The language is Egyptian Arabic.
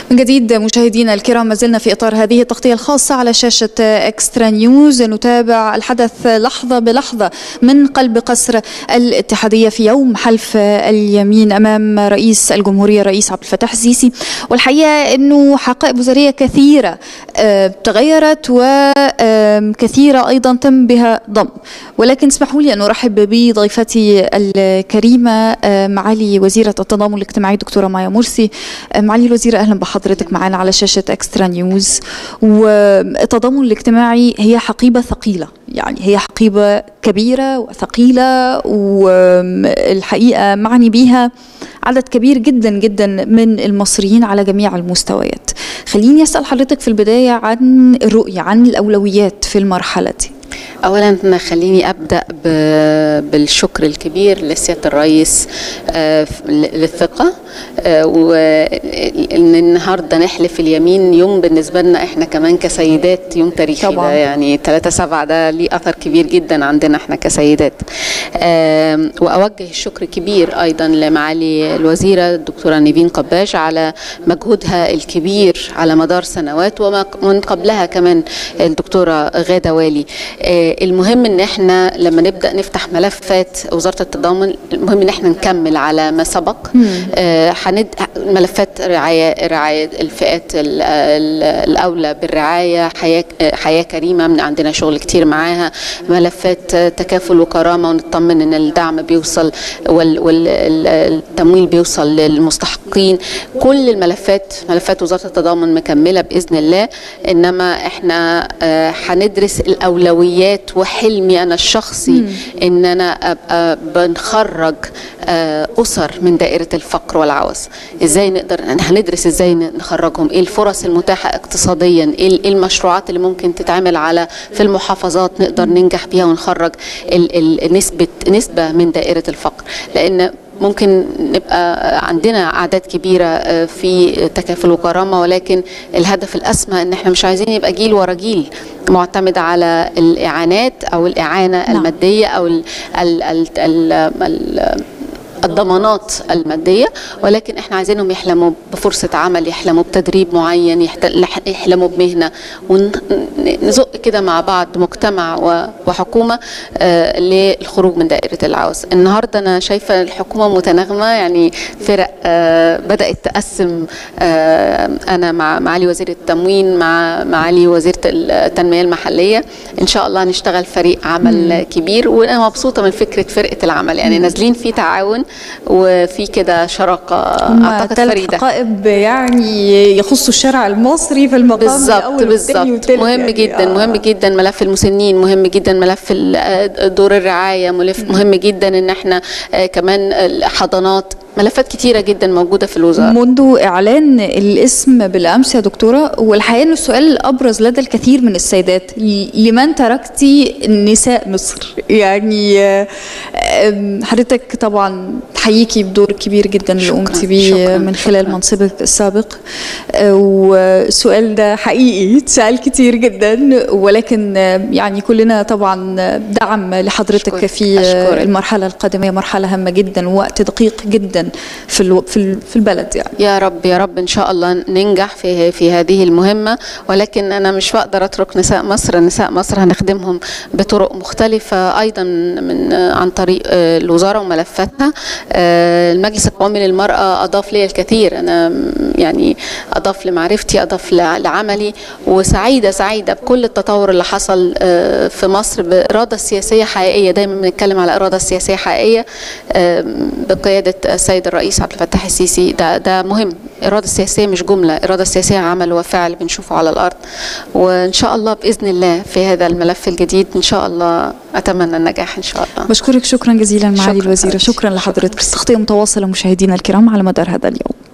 من جديد مشاهدينا الكرام ما زلنا في اطار هذه التغطيه الخاصه على شاشه اكسترا نيوز نتابع الحدث لحظه بلحظه من قلب قصر الاتحاديه في يوم حلف اليمين امام رئيس الجمهوريه الرئيس عبد الفتاح السيسي والحقيقه انه حقائب وزاريه كثيره تغيرت وكثيره ايضا تم بها ضم ولكن اسمحوا لي ان ارحب بضيفتي الكريمه معالي وزيره التضامن الاجتماعي دكتوره مايا مرسي معالي الوزيره اهلا بحضرتك معنا على شاشه اكسترا نيوز والتضامن الاجتماعي هي حقيبه ثقيله يعني هي حقيبه كبيره وثقيله والحقيقه معني بيها عدد كبير جدا جدا من المصريين على جميع المستويات خليني اسال حضرتك في البدايه عن الرؤيه عن الاولويات في المرحله دي اولا خليني ابدا بالشكر الكبير لسياده الرئيس للثقه وان النهارده نحلف اليمين يوم بالنسبه لنا احنا كمان كسيدات يوم تاريخي طبعا. ده يعني 3 7 ده ليه اثر كبير جدا عندنا احنا كسيدات واوجه الشكر كبير ايضا لمعالي الوزيره الدكتوره نيفين قباش على مجهودها الكبير على مدار سنوات ومن قبلها كمان الدكتوره غاده والي المهم ان احنا لما نبدا نفتح ملفات وزاره التضامن المهم ان احنا نكمل على ما سبق هند ملفات رعايه رعايه الفئات الاولى بالرعايه حياه حياه كريمه من عندنا شغل كتير معاها ملفات تكافل وكرامه ونطمن ان الدعم بيوصل والتمويل بيوصل للمستحقين كل الملفات ملفات وزاره التضامن مكمله باذن الله انما احنا هندرس الاولويات وحلمي انا الشخصي مم. ان انا ابقى بنخرج اسر من دائره الفقر والعوز ازاي نقدر هندرس ازاي نخرجهم ايه الفرص المتاحه اقتصاديا ايه المشروعات اللي ممكن تتعمل على في المحافظات نقدر ننجح بيها ونخرج نسبه نسبه من دائره الفقر لان ممكن نبقى عندنا اعداد كبيره في تكافل وكرامه ولكن الهدف الاسمى ان احنا مش عايزين يبقى جيل ورا جيل معتمد على الاعانات او الاعانه نعم. الماديه او ال ال ال ال ال الضمانات المادية ولكن احنا عايزينهم يحلموا بفرصة عمل يحلموا بتدريب معين يحلموا بمهنة ونزق كده مع بعض مجتمع وحكومة آه للخروج من دائرة العوز النهاردة أنا شايفة الحكومة متناغمة يعني فرق آه بدأت تقسم آه أنا مع معالي وزير التموين مع معالي وزيرة التنمية المحلية إن شاء الله هنشتغل فريق عمل مم. كبير وأنا مبسوطة من فكرة فرقة العمل يعني نازلين في تعاون وفي كده شراكه اعتقد فريده حقائب يعني يخص الشارع المصري في المقام بالظبط بالظبط مهم يعني جدا آه. مهم جدا ملف المسنين مهم جدا ملف دور الرعايه مهم جدا ان احنا كمان الحضانات ملفات كتيره جدا موجوده في الوزاره منذ اعلان الاسم بالامس يا دكتوره والحقيقه ان السؤال الابرز لدى الكثير من السيدات لمن تركتي نساء مصر يعني حضرتك طبعا تحييكي بدور كبير جدا اللي قمتي بيه من خلال شكرا. منصبك السابق والسؤال ده حقيقي اتسال كتير جدا ولكن يعني كلنا طبعا دعم لحضرتك أشكر. في أشكر. المرحله القادمه مرحله هامه جدا ووقت دقيق جدا في في في البلد يعني يا رب يا رب ان شاء الله ننجح في في هذه المهمه ولكن انا مش بقدر اترك نساء مصر نساء مصر هنخدمهم بطرق مختلفه ايضا من عن طريق الوزاره وملفاتها المجلس القومي للمراه اضاف لي الكثير انا يعني اضاف لمعرفتي اضاف لعملي وسعيده سعيده بكل التطور اللي حصل في مصر باراده سياسيه حقيقيه دايما بنتكلم على اراده سياسيه حقيقيه بقياده السيد الرئيس عبد الفتاح السيسي ده ده مهم الاراده السياسيه مش جمله الاراده السياسيه عمل وفعل بنشوفه على الارض وان شاء الله باذن الله في هذا الملف الجديد ان شاء الله اتمنى النجاح ان شاء الله بشكرك شكرا جزيلا معالي الوزيره شكرا لحضرتك تغطيه متواصله مشاهدينا الكرام على مدار هذا اليوم